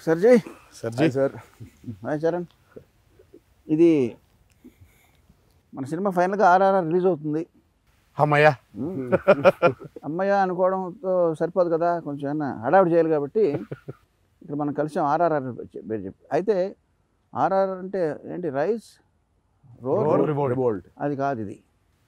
సర్జీ సర్జీ sir hi Charan ఇది మన సినిమా ఫైనల్గా ఆర్ఆర్ఆర్ రిలీజ్ అవుతుంది అమ్మయ్యా అమ్మయ్య అనుకోవడంతో సరిపోదు కదా కొంచెం ఏమన్నా హడావిడి చేయాలి కాబట్టి ఇక్కడ మనం కలిసాం ఆర్ఆర్ఆర్ పేరు చెప్పి అయితే ఆర్ఆర్ అంటే ఏంటి rice roll Roll Revolt. Revolt అది కాదు ఇది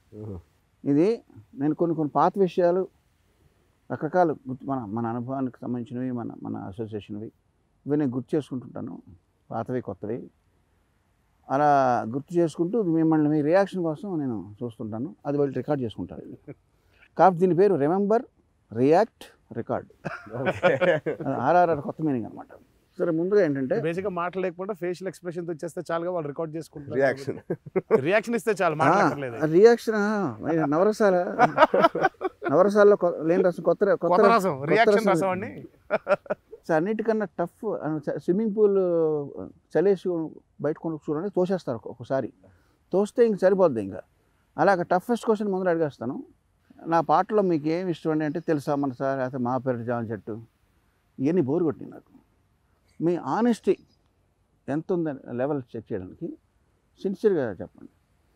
ఇది నేను కొన్ని కొన్ని పాత విషయాలు రకరకాల గుర్తు మన మన అనుభవానికి సంబంధించినవి మన మన అసోసియేషన్వి ఇవి నేను గుర్తు చేసుకుంటుంటాను పాతవి కొత్తవి అలా గుర్తు చేసుకుంటూ మిమ్మల్ని మీ రియాక్షన్ కోసం నేను చూస్తుంటాను అది వాళ్ళు రికార్డ్ చేసుకుంటారు కాబట్టి దీని పేరు రిమెంబర్ రియాక్ట్ రికార్డ్ ఆర్ఆర్ఆర్ కొత్త మీనింగ్ అనమాట సరే ముందుగా ఏంటంటే బేసిక్ గా మాటలు లేకుండా ఫేషియల్ ఎక్స్ప్రెషన్ ఇచ్చేస్తే చాలుగా వాళ్ళు రికార్డ్ చేసుకుంటారు రియాక్షన్ రియాక్షన్ ఇస్తే చాలు మాట్లాడలేదు రియాక్షన్ నవరసాల నవరసాల్లో కొ- లేని రసం కొత్త కొత్త కొత్త రసం రియాక్షన్ రసం అండి సో అన్నిటికన్నా టఫ్ స్విమ్మింగ్ పూల్ చలేసి బయట కొనుక్కు చూడండి తోసేస్తారు ఒక్కొ- ఒకసారి తోస్తే ఇంక సరిపోద్ది ఇంకా అలాగ టఫెస్ట్ క్వశ్చన్ ముందర అడిగేస్తాను నా పాటలో మీకు ఏమి ఇష్టం అండి అంటే తెలుసా మన సార్ అయితే మా పేరు జామ చెట్టు ఇవన్నీ బోరు కొట్టింది నాకు మీ ఆనెస్టీ ఎంత ఉందని లెవెల్ చెక్ చేయడానికి సిన్సియర్గా చెప్పండి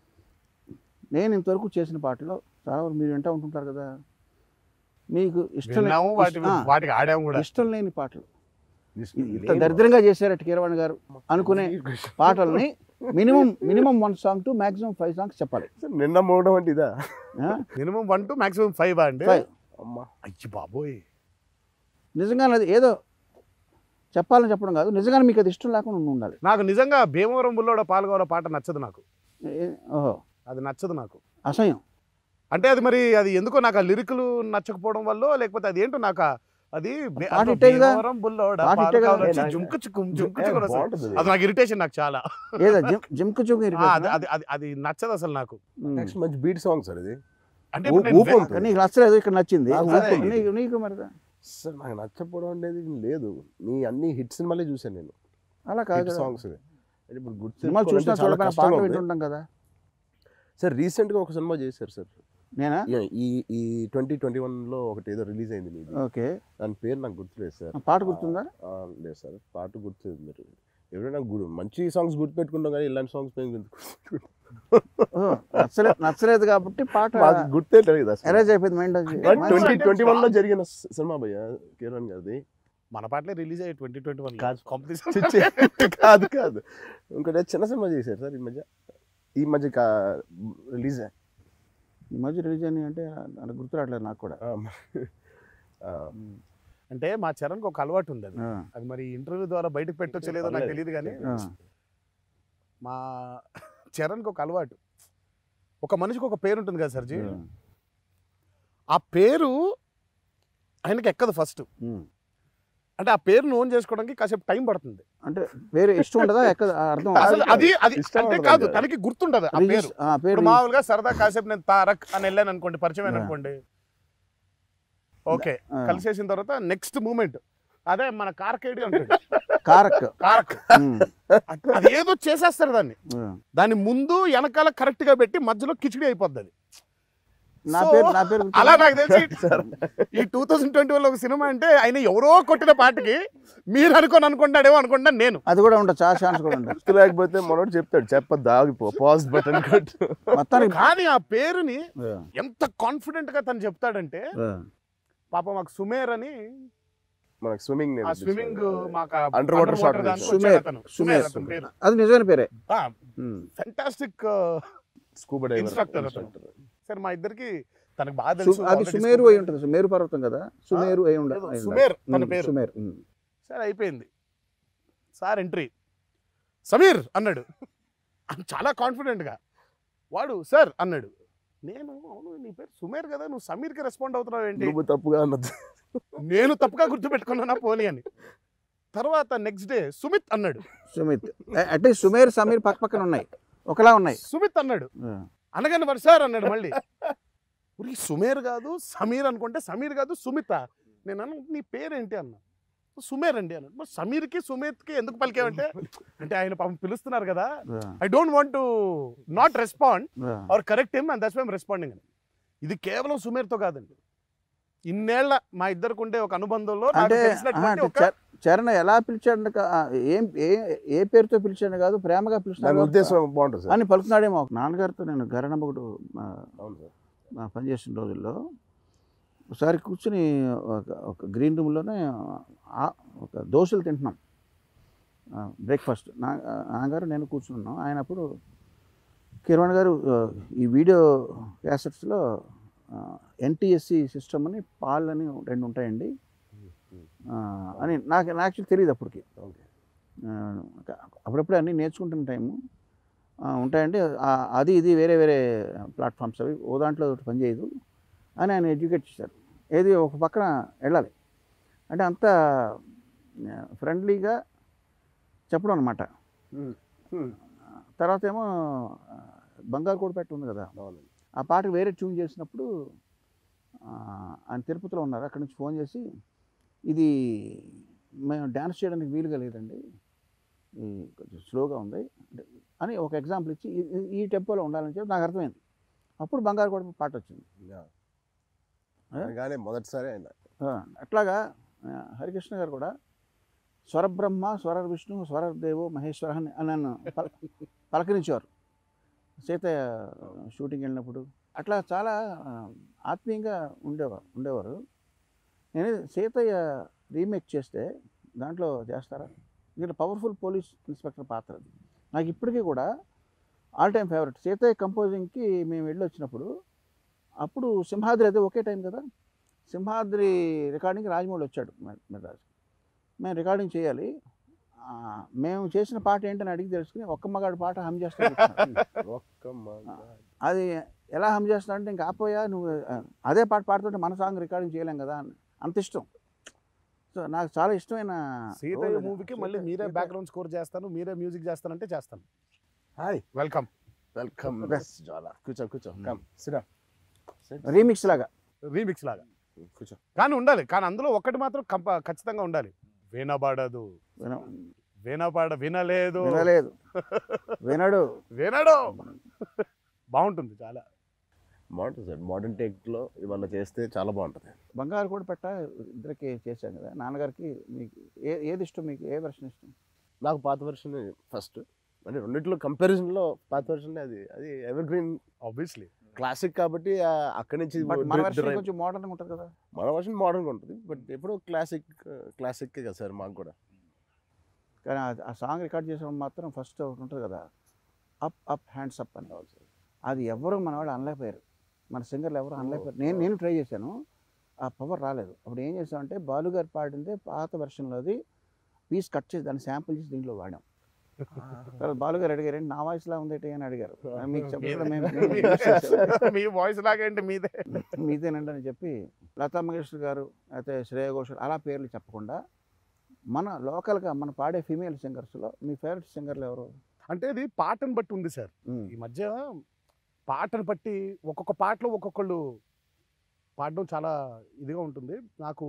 నేను ఇంతవరకు చేసిన పాటలో చాలా వరకు మీరు వింటూ ఉంటుంటారు కదా మీకు ఇష్టం లే- విన్నాము వాటి ఆ, వాటికి ఆడాము కూడా ఇష్టం లేని పాటలు ఇంత దరిద్రంగా చేశారట కీరవాణి గారు అనుకునే పాటల్ని minimum minimum one song to maximum five songs చెప్పాలి నిన్న మోగడం అంటే ఇదా minimum one to maximum five అండి ఫైవ్ అమ్మా అయ్యి బాబోయ్ నిజంగా అది ఏదో చెప్పాలని చెప్పడం కాదు నిజంగానే మీకు అది ఇష్టం లేకుండా ఉండి ఉండాలి నాకు నిజంగా భీమవరం బుల్లోడ పాల్గొన పాట నచ్చదు నాకు ఏ- ఓహో అది నచ్చదు నాకు అసహ్యం అంటే అది మరి అది ఎందుకో నాకు ఆ లిరికులు నచ్చకపోవడం వల్ల లేకపోతే అది ఏంటో నాకు ఆ- అది బే- పాట అదో ఇట్టేదిగా? భీమవరం బుల్లోడ పాట ఇట్టేగా? పాలకాలు వచ్చి ఏ, నాకు- జుంకు చుక్కు జుంకు ఏ, చుక్కు అని వస్తుంది. బాగుంటుంది అది. అది నాకు ఇరిటేషన్ నాకు చాలా ఏదో జిమ్ జిమ్కు చూపు ఆ, అది అది అది అది నచ్చదు అసలు నాకు నెక్స్ట్ మంచి బీట్ సాంగ్ సార్ ఇది అంటే ఊ- ఇప్పుడు నేను ఊపు వే- ఉంటుంది. నీకు నచ్చలేదు ఇక్కడ నచ్చింది నాకు అదే. నీకు నీకు మరి సార్ నాకు నచ్చకపోవడం అనేది లేదు నీ అన్ని హిట్ సినిమాలే చూసాను నేను అలా కాదు హిట్ కదా. సాంగ్స్ ఇప్పుడు గుర్తు సినిమాలు తెచ్చుకోవాలంటే చూసినా చాలా చూడకపోయినా కష్టంగా పాటలు ఉంది. వింటుంటాం కదా సార్ రీసెంట్ గా ఒక సినిమా చేశారు సార్ నేనా ఈ- ఈ ఈ ట్వంటీ ట్వంటీ వన్ లో ఒకటి ఏదో రిలీజ్ అయింది మీది ఓకే దాని పేరు నాకు గుర్తులేదు సార్ ఆ పాట గుర్తుందా ఆ, లేదు సార్ పాట గుర్తులేదు మీరు ఎవరైనా గుర్తు మంచి సాంగ్స్ గుర్తుపెట్టుకుంటాం కానీ ఇలాంటి సాంగ్స్ మేము గుర్తుపెట్టుకుంటాం ఓహో, నచ్చలేదు నచ్చలేదు కాబట్టి పాట మాకు గుర్తే తెలియదు అసలు ఎరేజ్ అయిపోయింది మైండ్ ట్వంటీ అంటే ట్వంటీ వన్ లో strong. జరిగిన సి- సినిమా భయ్య కిరణ్ గారిది మన పాటలే రిలీజ్ అయ్యి ట్వంటీ ట్వంటీ వన్ కాదు. కాంపిటీషన్ చి- చి- కాదు కాదు ఇంకోటి చిన్న సినిమా చేశారు సార్ ఈ మధ్య ఈ మధ్య రిలీజ్ ఈ మధ్య రిలీజ్ అని అంటే నాకు గుర్తు రావట్లేదు నాకు కూడా అంటే మా చరణ్కి ఒక అలవాటు ఉంది అది ఆ, అది మరి ఇంటర్వ్యూ ద్వారా బయటకు పెట్టొచ్చో లేదో నాకు పర్లేదు. తెలియదు కానీ ఆ. మా చరణ్కి ఒక అలవాటు ఒక మనిషికి ఒక పేరు ఉంటుంది కదా సర్జీ ఆ. ఆ పేరు ఆయనకి ఎక్కదు ఫస్ట్ ఉమ్. అంటే ఆ పేరును ఓన్ చేసుకోవడానికి కాసేపు టైం పడుతుంది అంటే వేరే ఇష్టం ఉండదా ఎక్కడ అర్థం అసలు అది అది ఇష్టం అంటే ఉండదు కాదు కదా. తనకి గుర్తుండదు ఆ రిలీజ్- పేరు ఆ, పేరు ఇప్పుడు మామూలుగా సరదా కాసేపు నేను తారక్ అని వెళ్ళాను అనుకోండి పరిచయం ఆ. అనుకోండి ఓకే ఆ, కలిసేసిన తర్వాత నెక్స్ట్ మూమెంట్ అదే మన కార్కేడి ఉంటుంది కారక్ కారక్ ఉమ్. అది ఏదో చేసేస్తారు దాన్ని ఆ. దాని ముందు వెనకాల కరెక్ట్ గా పెట్టి మధ్యలో కిచిడి అయిపోద్ది అది నా So, పేరు నా పేరు అలా నాకు తెలిసి ఈ టూ థౌసండ్ ట్వంటీ వన్ ఒక సినిమా అంటే ఆయన ఎవరో కొట్టిన పాటకి మీరు అనుకోని అనుకుంటాడేమో అనుకుంటాను నేను అది కూడా ఉండదు చాలా ఛాన్స్ కూడా ఉండదు గుర్తు లేకపోతే మనోడు చెప్తాడు చెప్పద్దు ఆగిపో పాజ్ బటన్ కట్ మొత్తానికి కానీ ఆ పేరుని ఆ, ఎంత కాన్ఫిడెంట్ గా తను చెప్తాడంటే ఆ. పాప మాకు సుమేర్ అని మనకు స్విమ్మింగ్ ఆ స్విమ్మింగ్ మాకు Underwater shot సుమేర్, సుమేర్. అది నిజమైన పేరే um. Fantastic scuba diver Instructor అతను. సరే మా ఇద్దరికి తనకు బాగా సు- తెలుసు అది already సుమేరు స్కూల్ అయి ఉంటుంది సుమేరు పర్వతం కదా సుమేరు అయి ఉండ లేదు, అయి ఉండాలి. సుమేర్ తన ఉమ్, పేరు. సుమేర్ ఉమ్. సరే అయిపోయింది సార్ ఎంట్రీ సమీర్ అన్నాడు అని చాలా కాన్ఫిడెంట్గా వాడు సార్ అన్నాడు నేను అవును నీ పేరు సుమేర్ కదా నువ్వు సమీర్కి రెస్పాండ్ అవుతున్నావు ఏంటి నువ్వు తప్పుగా అన్నది నేను తప్పుగా గుర్తుపెట్టుకున్నానా పోనీ అని తర్వాత నెక్స్ట్ డే సుమిత్ అన్నాడు సుమిత్ అట్లీస్ట్ సుమేర్ సమీర్ పక్క పక్కన ఉన్నాయి ఒకలా ఉన్నాయి సుమిత్ అన్నాడు ఆ. అనగానే వాడు సార్ అన్నాడు మళ్ళీ ఉరి సుమేర్ కాదు సమీర్ అనుకుంటే సమీర్ కాదు సుమిత నేను అన్న నీ పేరేంటి అన్న సుమేర్ అండి అన్నాడు మరి సమీర్కి సుమిత్కి ఎందుకు పలికావంటే అంటే ఆయన పాపం పిలుస్తున్నారు కదా ఆ, I don't want to not respond ah. Or correct him and that's why I'm responding అని ఇది కేవలం సుమేర్తో కాదండి ఇన్నేళ్ల మా ఇద్దరికి ఉండే ఒక అనుబంధంలో నాకు అంటే తెలిసినటువంటి ఆహా, అంటే ఒక చ- చరణ్ ఎలా పిలిచాడు కా- ఆ, ఏం ఏ ఏ పేరుతో పిలిచాడు కాదు ప్రేమగా దాని పిలిచాడు ఉద్దేశం బాగుంటుంది సార్ అని పలుకుతున్నాడేమో ఒక నాన్నగారితో నేను గరణమ్మగుడు అవును సార్ పనిచేసిన రోజుల్లో ఒకసారి కూర్చుని ఒక ఒక గ్రీన్ రూమ్లోనే ఆ- ఒక దోశలు తింటున్నాం బ్రేక్ఫాస్ట్ నా నాన్నగారు నేను కూర్చున్నాం ఆయన అప్పుడు కిరణ్ గారు ఆ, ఈ వీడియో క్యాసెట్స్లో ఎన్టీఎస్సి సిస్టమ్ అని పాల్ అని రెండు ఉంటాయండి ఆ, అని నాకు నాకు యాక్చువల్లీ తెలియదు అప్పటికి ఓకే ఆ, అప్పుడప్పుడే అన్నీ నేర్చుకుంటున్న టైము ఆ, ఉంటాయండి ఆ, అది ఇది వేరే వేరే ప్లాట్ఫామ్స్ అవి ఓ దాంట్లో ఒకటి పనిచేయదు అని ఆయన ఎడ్యుకేట్ చేశారు ఏది ఒక పక్కన వెళ్ళాలి అంటే అంత ఫ్రెండ్లీగా చెప్పడం అనమాట తర్వాత ఏమో ఆ, బంగారు కూడా పెట్టి ఉంది కదా అవునండి ఆ పాటకు వేరే ట్యూన్ చేసినప్పుడు ఆ, ఆయన తిరుపతిలో ఉన్నారు అక్కడి నుంచి ఫోన్ చేసి ఇది మేము డ్యాన్స్ చేయడానికి వీలుగా లేదండి ఈ కొంచెం స్లోగా ఉంది అంటే అని ఒక ఎగ్జాంపుల్ ఇచ్చి ఈ- ఈ- ఈ టెంపోలో ఉండాలని చెప్పి నాకు అర్థమైంది అప్పుడు బంగారు కూడా పాట వచ్చింది యా. ఏ? కానీ మొదటిసారి ఆయన ఆ, అట్లాగా ఆ, హరికృష్ణ గారు కూడా స్వరబ్రహ్మ స్వర విష్ణు స్వరదేవు మహేశ్వర అని అని నన్ను పల- పలకరించేవారు సీతయ్య షూటింగ్ వెళ్ళినప్పుడు అట్లా చాలా ఆ, ఆత్మీయంగా ఉండేవారు ఉండేవారు నేను సీతయ్య రీమేక్ చేస్తే దాంట్లో చేస్తారా ఇక్కడ పవర్ఫుల్ పోలీస్ ఇన్స్పెక్టర్ పాత్ర అది నాకు ఇప్పటికీ కూడా ఆల్ టైమ్ ఫేవరెట్ సీతయ్య కంపోజింగ్కి మేము వెళ్ళి వచ్చినప్పుడు అప్పుడు సింహాద్రి అదే ఒకే టైం కదా సింహాద్రి రికార్డింగ్ రాజమౌళి వచ్చాడు మె- మెడ్రాస్ మేము రికార్డింగ్ చేయాలి ఆ, మేము చేసిన పాట ఏంటని అడిగి తెలుసుకుని ఒక్క మగాడు పాట హమ్ చేస్తాడు ఒక్క మగ- అది ఎలా హమ్ చేస్తావు అంటే ఇంకా ఆపోయా నువ్వు ఆ, అదే పాట పాడుతుంటే మన సాంగ్ రికార్డింగ్ చేయలేం కదా అని అంత ఇష్టం సో నాకు చాలా ఇష్టమైన సీతయ్య role అది. మూవీకి మళ్ళీ సీత- మీరే సీత- బ్యాక్గ్రౌండ్ స్కోర్ చేస్తాను మీరే మ్యూజిక్ చేస్తానంటే చేస్తాను hi welcome welcome Best. Jwala కూర్చో కూర్చో కమ్ సిరా రీమిక్స్ లాగా రీమిక్స్ లాగా కూర్చో కానీ ఉండాలి కానీ అందులో ఒక్కటి మాత్రం కంప ఖచ్చితంగా ఉండాలి వినబడదు విన- వినబడ వినలేదు వినలేదు వినడు వినడు బాగుంటుంది చాలా బాగుంటుంది సార్ మోడర్న్ టెక్లో ఇవాళ చేస్తే చాలా బాగుంటుంది బంగారు కూడా పెట్ట ఇద్దరికి చేశాం కదా నాన్నగారికి మీకు ఏ ఏది ఇష్టం మీకు ఏ వెర్షన్ ఇష్టం నాకు పాత వెర్షన్ ఫస్ట్ అంటే రెండిట్లో కంపారిజన్లో పాత వెర్షన్ అది అది ఎవర్ గ్రీన్ ఆబ్వియస్లీ క్లాసిక్ కాబట్టి ఆ అక్కడి నుంచి బట్ మన డి- వెర్షన్ derive- కొంచెం మోడర్న్గా ఉంటుంది కదా మన వర్షన్ మోడర్న్గా ఉంటుంది బట్ ఎప్పుడూ క్లాసిక్ క్లాసిక్ కదా సార్ మాకు కూడా కానీ ఆ- ఆ సాంగ్ రికార్డ్ చేసినప్పుడు మాత్రం ఫస్ట్ ఒకటి ఉంటుంది కదా అప్ అప్ హ్యాండ్స్ అప్ అని అది ఎవరు మన వాళ్ళు అనలేకపోయారు మన సింగర్లు ఎవరు అనలేకపోయారు నేను నేను ట్రై చేశాను ఆ పవర్ రాలేదు అప్పుడు ఏం చేసామంటే బాలుగారు పాడిందే పాత వెర్షన్లోది పీస్ కట్ చేసి దాన్ని శాంపుల్ చేసి దీంట్లో వాడాం తర్వాత బాలుగారు అడిగారు "ఏంటి నా వాయిస్లా ఉంది ఏంటి?" అని అడిగారు మీకు చెప్పడం మేము మేము use చేసాం. మీ వాయిస్ లాగేంటి మీదే మీదేనండి అని చెప్పి లతా మంగేష్కర్ గారు అయితే శ్రేయ ఘోషల్ అలా పేర్లు చెప్పకుండా మన లోకల్గా మన పాడే ఫీమేల్ సింగర్స్లో మీ ఫేవరెట్ సింగర్లు ఎవరు అంటే ఇది పాటను బట్టి ఉంది సార్ ఈ మధ్య పాటను బట్టి ఒక్కొక్క పాటలో ఒక్కొక్కళ్ళు పాడడం చాలా ఇదిగా ఉంటుంది నాకు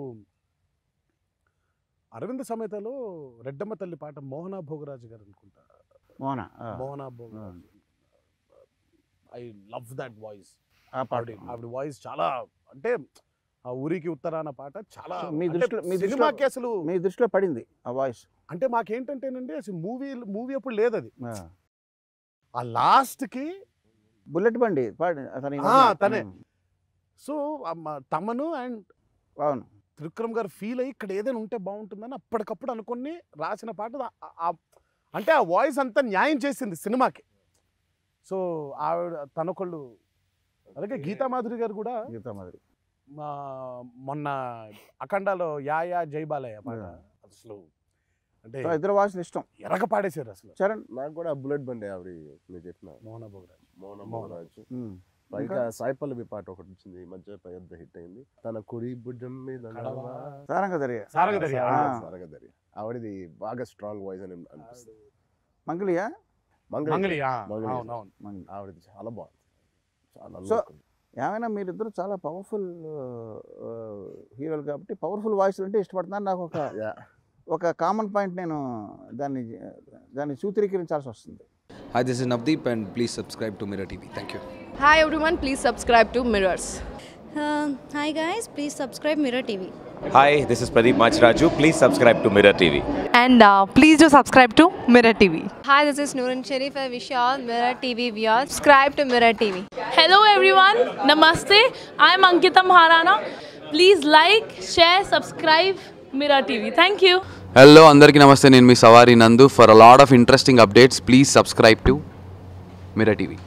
అరవింద సమేతలో రెడ్డమ్మ తల్లి పాట మోహనా భోగరాజు గారు అనుకుంటా మోహన ఆ, Mohana Bhogaraju I love that voice ఆ పాట ఆవిడ ఆవిడ వాయిస్ చాలా అంటే ఆ ఊరికి ఉత్తరాన పాట చాలా సో మీ అంటే దృష్టిలో- మీ దృష్టిలో- సినిమాకి అసలు మీ దృష్టిలో పడింది ఆ వాయిస్ అంటే మాకేంటంటేనండి అసలు మూవీ మూవీ అప్పుడు లేదు అది ఆ లాస్ట్ కి బుల్లెట్ బండి పాడి అతని ఆ, తనే. సో తమను అండ్ అవును త్రివిక్రమ్ గారు ఫీల్ అయ్యి ఇక్కడ ఏదైనా ఉంటే బాగుంటుందని అప్పటికప్పుడు అనుకుని రాసిన పాట ఆ- ఆ- అంటే ఆ వాయిస్ అంతా న్యాయం చేసింది సినిమాకి సో ఆవిడ తనొకళ్ళు అలాగే గీతా మాధురి గారు కూడా గీతా మాదిరి మా మొన్న అఖండాలో యా యా జై బాలయ్య పాట Yeah. అసలు అంటే సో ఇద్దరు వాయిస్లు ఇష్టం ఎరగ పాడేశారు అసలు చరణ్ నాకు కూడా బుల్లెట్ బండి ఆవిడ మీరు చెప్పిన మోహన భోగరాజ్ మౌన మౌన. మోహరాజు ఉమ్. ఇంకా సాయి పల్లవి పాట ఒకటి వచ్చింది ఈ మధ్య పెద్ద హిట్ అయింది తన కుడి భుజం మీద కడవ. సారంగ దరి సారంగధరి, ఆ. సారగదరి ఆవిడది బాగా స్ట్రాంగ్ వాయిస్ అని అనిపిస్తుంది మంగళియా మంగళ మంగళి ఆ, మంగళి. అవును అవును మంగళి ఆవిడది చాలా బాగుంది చాలా సో, look ఉంది. ఏమైనా మీరిద్దరు చాలా పవర్ఫుల్ హీరోలు కాబట్టి పవర్ఫుల్ వాయిస్ అంటే ఇష్టపడుతున్నారు నాకు ఒక Yeah. ఒక కామన్ పాయింట్ నేను దాన్ని దాన్ని సూత్రీకరించాల్సి వస్తుంది Hi, this is Navdeep, and please subscribe to Mirror TV. Thank you. Hi everyone, please subscribe to Mirrors. Uh, hi guys, please subscribe Mirror TV. Hi, this is Pradeep Machraju. Please subscribe to Mirror TV. and uh, please do subscribe to Mirror TV. Hi, this is Noorun Sharif. I wish you all Mirror TV viewers. Subscribe to Mirror TV. Hello everyone, Namaste. I am Ankita Maharana. Please like, share, subscribe Mirror TV. Thank you. Hello అందరికీ నమస్తే నేను మీ సవారి Nandu for a lot of interesting updates please subscribe to Mirror TV